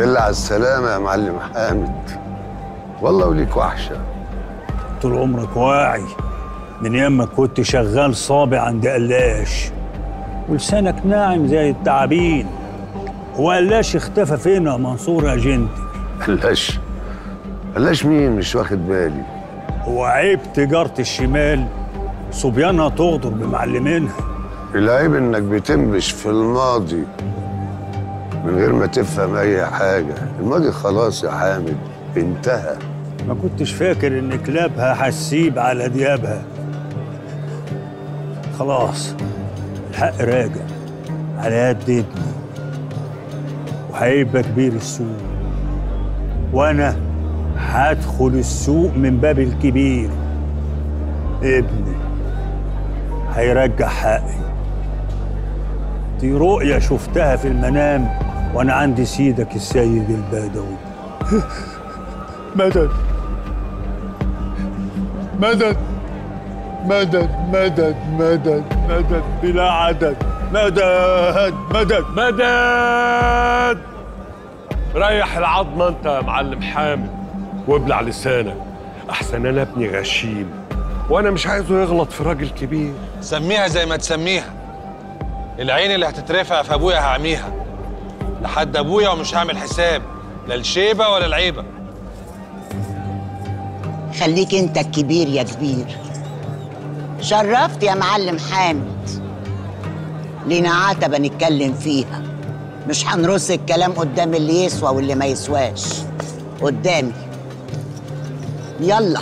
الحمد لله على السلامة يا معلم حامد والله وليك وحشة طول عمرك واعي من ايام ما كنت شغال صابع عند قلاش ولسانك ناعم زي التعابين هو قلاش اختفى فين يا منصور يا جندي قلاش قلاش مين مش واخد بالي هو عيب تجارة الشمال صبيانها تغدر بمعلمينها العيب انك بتنبش في الماضي من غير ما تفهم اي حاجة الماضي خلاص يا حامد انتهى ما كنتش فاكر ان كلابها هتسيب على ديابها خلاص الحق راجع على قد ابني وهيبقى كبير السوق وانا هدخل السوق من باب الكبير ابني هيرجع حقي دي رؤية شفتها في المنام وانا عندي سيدك السيد البدوي مدد مدد مدد مدد مدد مدد بلا عدد مدد مدد مدد ريح العظمة انت يا معلم حامد وابلع لسانك احسن انا ابني غشيم وانا مش عايزه يغلط في راجل كبير سميها زي ما تسميها العين اللي هتترفع في ابويا هعميها لحد ابويا ومش هعمل حساب لا الشيبه ولا العيبه خليك انت الكبير يا كبير شرفت يا معلم حامد لينا عتبة نتكلم فيها مش هنرص الكلام قدام اللي يسوى واللي ما يسواش قدامي يلا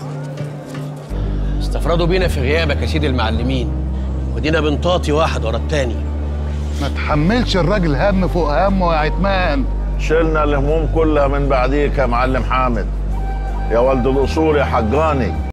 استفردوا بينا في غيابك يا سيدي المعلمين ودينا بنطاطي واحد ورا التاني ما تحملش الراجل هم فوق همه يا عتمان شلنا الهموم كلها من بعديك يا معلم حامد يا ولد الاصول يا حقاني